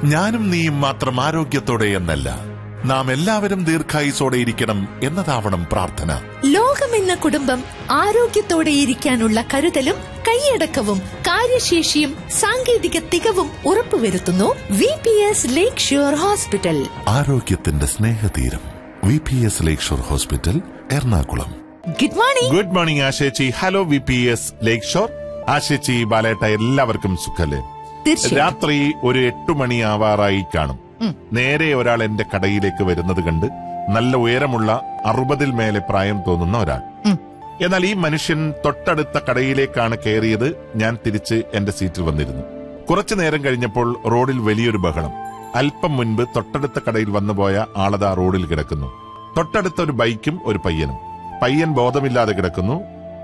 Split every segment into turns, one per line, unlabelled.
ഞാനും നീയും മാത്രം ആരോഗ്യത്തോടെ എന്നല്ല നാം എല്ലാവരും ദീർഘായുസോടെ ഇരിക്കണം എന്നതാവണം പ്രാർത്ഥന
ലോകമെന്ന കുടുംബം ആരോഗ്യത്തോടെ ഇരിക്കാനുള്ള കരുതലും കൈയടക്കവും കാര്യശേഷിയും സാങ്കേതിക തികവും ഉറപ്പുവരുത്തുന്നു V P S lakeshore hospital
ആരോഗ്യത്തിന്റെ സ്നേഹതീരം V P S lakeshore hospital Ernakulam
good morning
good morning ആശേച്ചി hello V P S lakeshore ആശേച്ചി ബാലേട്ട എല്ലാവർക്കും സുഖല്ലേ
തീർച്ചയായും
രാത്രി ഒരു എട്ടു മണി ആവാറായി കാണും നേരെ ഒരാൾ എന്റെ കടയിലേക്ക് വരുന്നത് കണ്ട് നല്ല ഉയരമുള്ള അറുപതിൽ മേലെ പ്രായം തോന്നുന്ന ഒരാൾ
ഉം.
എന്നാൽ ഈ മനുഷ്യൻ തൊട്ടടുത്ത കടയിലേക്കാണ് കയറിയത് ഞാൻ തിരിച്ച് എന്റെ സീറ്റിൽ വന്നിരുന്നു കുറച്ചു നേരം കഴിഞ്ഞപ്പോൾ റോഡിൽ വലിയൊരു ബഹളം അല്പം മുൻപ് തൊട്ടടുത്ത കടയിൽ വന്നുപോയ ആളതാ റോഡിൽ കിടക്കുന്നു തൊട്ടടുത്ത ഒരു ബൈക്കും ഒരു പയ്യനും പയ്യൻ ബോധമില്ലാതെ കിടക്കുന്നു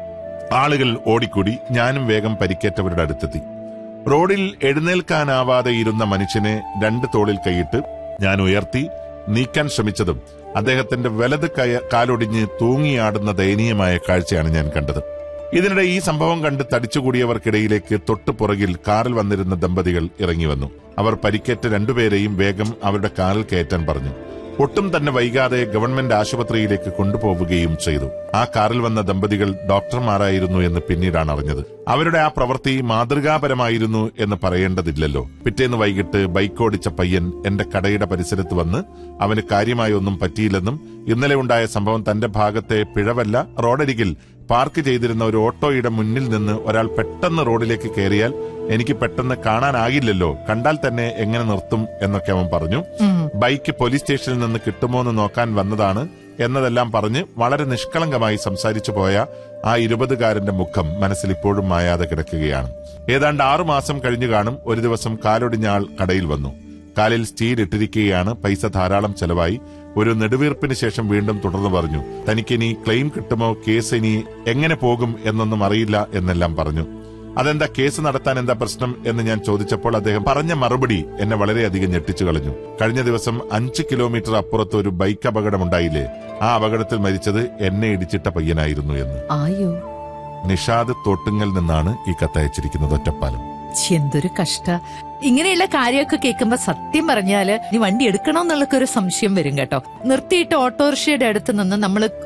ആളുകൾ ഓടിക്കൂടി ഞാനും വേഗം പരിക്കേറ്റവരുടെ അടുത്തെത്തി റോഡിൽ എഴുന്നേൽക്കാനാവാതെ ഇരുന്ന മനുഷ്യനെ രണ്ട് തോളിൽ കൈയിട്ട് ഞാൻ ഉയർത്തി നീക്കാൻ ശ്രമിച്ചതും അദ്ദേഹത്തിന്റെ വലത് കയ കാലൊടിഞ്ഞ് തൂങ്ങിയാടുന്ന ദയനീയമായ കാഴ്ചയാണ് ഞാൻ കണ്ടത് ഇതിനിടെ ഈ സംഭവം കണ്ട് തടിച്ചുകൂടിയവർക്കിടയിലേക്ക് തൊട്ടു പുറകിൽ കാറിൽ വന്നിരുന്ന ദമ്പതികൾ ഇറങ്ങി വന്നു അവർ പരിക്കേറ്റ രണ്ടുപേരെയും വേഗം അവരുടെ കാറിൽ കയറ്റാൻ പറഞ്ഞു ഒട്ടും തന്നെ വൈകാതെ ഗവൺമെന്റ് ആശുപത്രിയിലേക്ക് കൊണ്ടുപോവുകയും ചെയ്തു ആ കാറിൽ വന്ന ദമ്പതികൾ ഡോക്ടർമാരായിരുന്നു എന്ന് പിന്നീടാണ് അറിഞ്ഞത് അവരുടെ ആ പ്രവൃത്തി മാതൃകാപരമായിരുന്നു എന്ന് പറയേണ്ടതില്ലല്ലോ പിറ്റേന്ന് വൈകിട്ട് ബൈക്ക് ഓടിച്ച പയ്യൻ എന്റെ കടയുടെ പരിസരത്ത് വന്ന് അവന് കാര്യമായി ഒന്നും പറ്റിയില്ലെന്നും ഇന്നലെ ഉണ്ടായ സംഭവം തന്റെ ഭാഗത്തെ പിഴവല്ല റോഡരികിൽ പാർക്ക് ചെയ്തിരുന്ന ഒരു ഓട്ടോയുടെ മുന്നിൽ നിന്ന് ഒരാൾ പെട്ടെന്ന് റോഡിലേക്ക് കയറിയാൽ എനിക്ക് പെട്ടെന്ന് കാണാനാകില്ലല്ലോ കണ്ടാൽ തന്നെ എങ്ങനെ നിർത്തും എന്നൊക്കെ അവൻ പറഞ്ഞു ബൈക്ക് പോലീസ് സ്റ്റേഷനിൽ നിന്ന് കിട്ടുമോ എന്ന് നോക്കാൻ വന്നതാണ് എന്നതെല്ലാം പറഞ്ഞ് വളരെ നിഷ്കളങ്കമായി സംസാരിച്ചു പോയ ആ ഇരുപതുകാരന്റെ മുഖം മനസ്സിൽ ഇപ്പോഴും മായാതെ കിടക്കുകയാണ് ഏതാണ്ട് ആറു മാസം കഴിഞ്ഞു കാണും ഒരു ദിവസം കാലൊടിഞ്ഞ ആൾ കടയിൽ വന്നു കാലിൽ സ്റ്റീൽ ഇട്ടിരിക്കുകയാണ് പൈസ ധാരാളം ചെലവായി ഒരു നെടുവീർപ്പിന് ശേഷം വീണ്ടും തുടർന്ന് പറഞ്ഞു തനിക്കിനി ക്ലെയിം കിട്ടുമോ കേസ് ഇനി എങ്ങനെ പോകും എന്നൊന്നും അറിയില്ല എന്നെല്ലാം പറഞ്ഞു അതെന്താ കേസ് നടത്താൻ എന്താ പ്രശ്നം എന്ന് ഞാൻ ചോദിച്ചപ്പോൾ അദ്ദേഹം പറഞ്ഞ മറുപടി എന്നെ വളരെയധികം ഞെട്ടിച്ചു കളഞ്ഞു കഴിഞ്ഞ ദിവസം അഞ്ച് കിലോമീറ്റർ അപ്പുറത്ത് ഒരു ബൈക്ക് അപകടമുണ്ടായില്ലേ ആ അപകടത്തിൽ മരിച്ചത് എന്നെ ഇടിച്ചിട്ട പയ്യനായിരുന്നു എന്ന്
ആയോ
നിഷാദ് തോട്ടുങ്ങൽ നിന്നാണ് ഈ കത്തയച്ചിരിക്കുന്നത് ഒറ്റപ്പാലം
എന്തൊരു കഷ്ട ഇങ്ങനെയുള്ള കാര്യമൊക്കെ കേൾക്കുമ്പോ സത്യം പറഞ്ഞാല് നീ വണ്ടി എടുക്കണോ എന്നുള്ളൊക്കെ ഒരു സംശയം വരും കേട്ടോ നിർത്തിയിട്ട് ഓട്ടോറിക്ഷയുടെ അടുത്ത് നിന്ന് നമ്മൾ